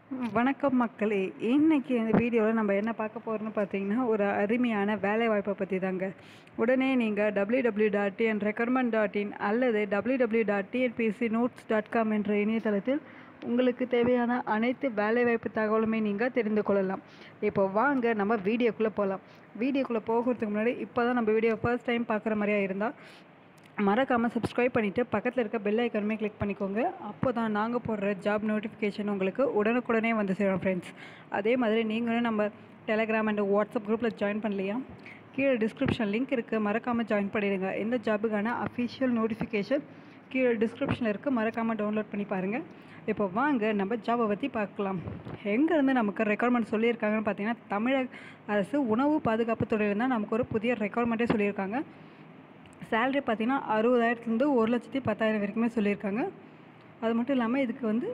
வணக்கம் மக்களே இன்னைக்கு இந்த வீடியோவில் நம்ம என்ன பார்க்க போகிறோம்னு பார்த்தீங்கன்னா ஒரு அருமையான வேலை வாய்ப்பை பற்றி தாங்க உடனே நீங்கள் W W dot TN recommend dot in அல்லது W W dot TNPC notes dot com என்ற இணையதளத்தில் உங்களுக்கு தேவையான அனைத்து வேலைவாய்ப்பு தகவலுமே நீங்கள் தெரிந்து கொள்ளலாம் இப்போ வாங்க நம்ம வீடியோக்குள்ளே போகலாம் வீடியோக்குள்ளே போகிறதுக்கு முன்னாடி இப்போ தான் நம்ம வீடியோ ஃபர்ஸ்ட் டைம் பார்க்குற மாதிரியா இருந்தால் மறக்காமல் சப்ஸ்கிரைப் பண்ணிவிட்டு பக்கத்தில் இருக்க பெல் ஐக்கனுமே கிளிக் பண்ணிக்கோங்க அப்போ தான் நாங்கள் போடுற ஜாப் நோட்டிஃபிகேஷன் உங்களுக்கு உடனுக்குடனே வந்து சேரும் ஃப்ரெண்ட்ஸ் அதே மாதிரி நீங்களும் நம்ம டெலகிராம் அண்ட் வாட்ஸ்அப் குரூப்பில் ஜாயின் பண்ணலையா கீழே டிஸ்கிரிப்ஷன் லிங்க் இருக்குது மறக்காமல் ஜாயின் பண்ணிடுங்க இந்த ஜாபுக்கான அஃபிஷியல் நோட்டிஃபிகேஷன் கீழே டிஸ்கிரிப்ஷனில் இருக்குது மறக்காமல் டவுன்லோட் பண்ணி பாருங்கள் இப்போ வாங்க நம்ம ஜாபை பற்றி பார்க்கலாம் எங்கேருந்து நமக்கு ரெக்குவயர்மெண்ட் சொல்லியிருக்காங்கன்னு பார்த்தீங்கன்னா தமிழக அரசு உணவு பாதுகாப்பு துறையில் தான் நமக்கு ஒரு புதிய ரெக்குவயர்மெண்ட்டே சொல்லியிருக்காங்க சேலரி பார்த்தீங்கன்னா அறுபதாயிரத்துலேருந்து ஒரு லட்சத்தி பத்தாயிரம் வரைக்குமே சொல்லியிருக்காங்க அது மட்டும் இல்லாமல் இதுக்கு வந்து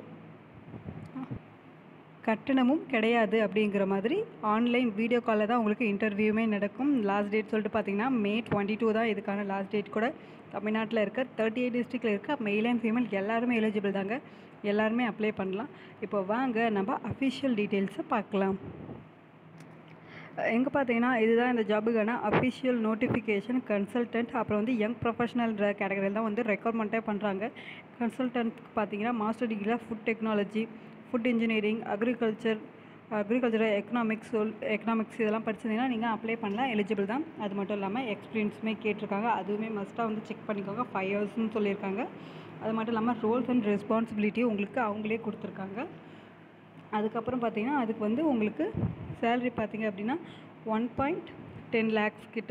கட்டணமும் கிடையாது அப்படிங்கிற மாதிரி ஆன்லைன் வீடியோ காலில் தான் உங்களுக்கு இன்டர்வியூமே நடக்கும் லாஸ்ட் டேட் சொல்லிட்டு பார்த்தீங்கன்னா மே டுவெண்ட்டி டூ தான் இதுக்கான லாஸ்ட் டேட் கூட தமிழ்நாட்டில் இருக்க தேர்ட்டி எயிட் டிஸ்ட்ரிக்டில் இருக்க மெயில் அண்ட் ஃபீமேல் எல்லாருமே எலிஜிபிள் தாங்க எல்லாருமே அப்ளை பண்ணலாம் இப்போ வாங்க நம்ம அஃபிஷியல் டீட்டெயில்ஸை பார்க்கலாம் எங்கே பார்த்தீங்கன்னா இதுதான் இந்த ஜாபுக்கான அஃபிஷியல் நோட்டிஃபிகேஷன் கன்சல்டன்ட் அப்புறம் வந்து யங் ப்ரொஃபஷனல்ன்ற கேட்டகரியில் தான் வந்து ரெக்குவயர்மெண்ட்டே பண்ணுறாங்க கன்சல்டன்ட்க்கு பார்த்தீங்கன்னா மாஸ்டர் டிகிரியில் food technology food engineering agriculture agriculture economics economics இதெல்லாம் படிச்சிருந்தீங்கன்னா நீங்கள் அப்ளை பண்ணலாம் எலிஜிபிள் தான் அது மட்டும் இல்லாமல் எக்ஸ்பீரியன்ஸுமே கேட்டிருக்காங்க அதுவுமே மஸ்ட்டாக வந்து செக் பண்ணிக்கோங்க ஃபைவ் இயர்ஸ்னு சொல்லியிருக்காங்க அது மட்டும் இல்லாமல் ரோல்ஸ் அண்ட் ரெஸ்பான்சிபிலிட்டி உங்களுக்கு அவங்களே கொடுத்துருக்காங்க அதுக்கப்புறம் பார்த்தீங்கன்னா அதுக்கு வந்து உங்களுக்கு சேலரி பார்த்தீங்க அப்படின்னா ஒன் பாயிண்ட் டென் லேக்ஸ் கிட்ட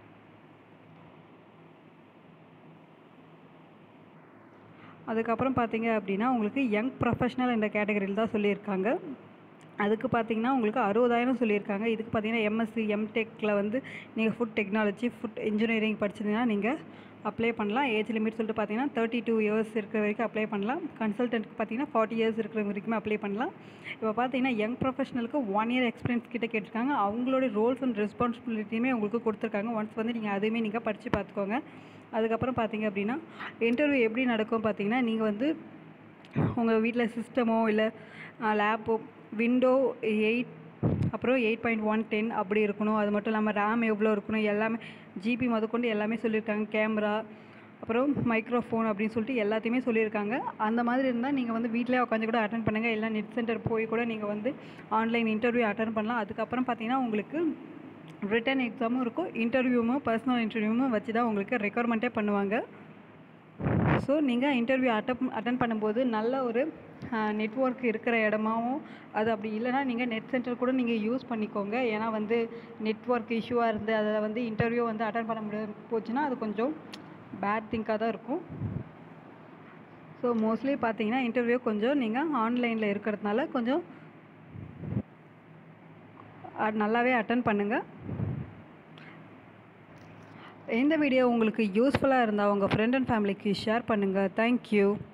அதுக்கப்புறம் பார்த்தீங்க அப்படின்னா உங்களுக்கு யங் ப்ரொஃபஷனல் என்ற கேட்டகரியில் தான் சொல்லியிருக்காங்க அதுக்கு பார்த்தீங்கன்னா உங்களுக்கு அறுபதாயிரம் சொல்லியிருக்காங்க இதுக்கு பார்த்தீங்கன்னா எம்எஸ்சி எம்டெக்கில் வந்து நீங்கள் ஃபுட் டெக்னாலஜி ஃபுட் இன்ஜினியரிங் படிச்சிருந்தீங்கன்னா நீங்கள் அப்ளை பண்ணலாம் ஏஜ் லிமிட் சொல்லிட்டு பார்த்தீங்கன்னா தேர்ட்டி டூ இயர்ஸ் இருக்கிற வரைக்கும் அப்ளை பண்ணலாம் கன்சல்டன்ட்க்கு பார்த்தீங்கன்னா ஃபார்ட்டி இயர்ஸ் இருக்கிற வரைக்குமே அப்ளை பண்ணலாம் இப்போ பார்த்தீங்கன்னா யங் ப்ரொஃபஷனலுக்கு ஒன் இயர் எக்ஸ்பீரியன்ஸ் கிட்ட கேட்டிருக்காங்க அவங்களோட ரோல்ஸ் அண்ட் ரெஸ்பான்சிபிலிட்டியுமே உங்களுக்கு கொடுத்துருக்காங்க ஒன்ஸ் வந்து நீங்கள் அதுவுமே நீங்கள் படித்து பார்த்துக்கோங்க அதுக்கப்புறம் பார்த்தீங்க அப்படின்னா இன்டர்வியூ எப்படி நடக்கும் பார்த்தீங்கன்னா நீங்கள் வந்து உங்கள் வீட்டில் சிஸ்டமோ இல்லை லேப்போ விண்டோ எயிட் அப்புறம் எயிட் பாயிண்ட் ஒன் டென் அப்படி இருக்கணும் அது மட்டும் இல்லாமல் ரேம் எவ்வளோ இருக்கணும் எல்லாமே ஜிபி முதற்கொண்டு எல்லாமே சொல்லியிருக்காங்க கேமரா அப்புறம் மைக்ரோஃபோன் அப்படின்னு சொல்லிட்டு எல்லாத்தையுமே சொல்லியிருக்காங்க அந்த மாதிரி இருந்தால் நீங்கள் வந்து வீட்டிலே உட்காந்து கூட அட்டன் பண்ணுங்கள் இல்லை நெட் சென்டர் போய் கூட நீங்கள் வந்து ஆன்லைன் இன்டர்வியூ அட்டன் பண்ணலாம் அதுக்கப்புறம் பார்த்தீங்கன்னா உங்களுக்கு ரிட்டன் எக்ஸாமும் இருக்கும் இன்டர்வியூவும் பர்சனல் இன்டர்வியூவும் வச்சு தான் உங்களுக்கு ரெக்குவயர்மெண்ட்டே பண்ணுவாங்க ஸோ நீங்கள் இன்டர்வியூ அட்டன் அட்டன் பண்ணும்போது நல்ல ஒரு நெட்ஒர்க் இருக்கிற இடமாவும் அது அப்படி இல்லைனா நீங்கள் நெட் சென்டர் கூட நீங்கள் யூஸ் பண்ணிக்கோங்க ஏன்னா வந்து நெட்ஒர்க் இஷ்யூவாக இருந்து அதில் வந்து இன்டர்வியூ வந்து அட்டன் பண்ண முடியாது போச்சுன்னா அது கொஞ்சம் பேட் திங்காக தான் இருக்கும் ஸோ மோஸ்ட்லி பார்த்தீங்கன்னா இன்டர்வியூ கொஞ்சம் நீங்கள் ஆன்லைனில் இருக்கிறதுனால கொஞ்சம் நல்லாவே அட்டன் பண்ணுங்கள் இந்த வீடியோ உங்களுக்கு யூஸ்ஃபுல்லாக இருந்தால் உங்கள் ஃப்ரெண்ட் அண்ட் ஃபேமிலிக்கு ஷேர் பண்ணுங்கள் தேங்க்யூ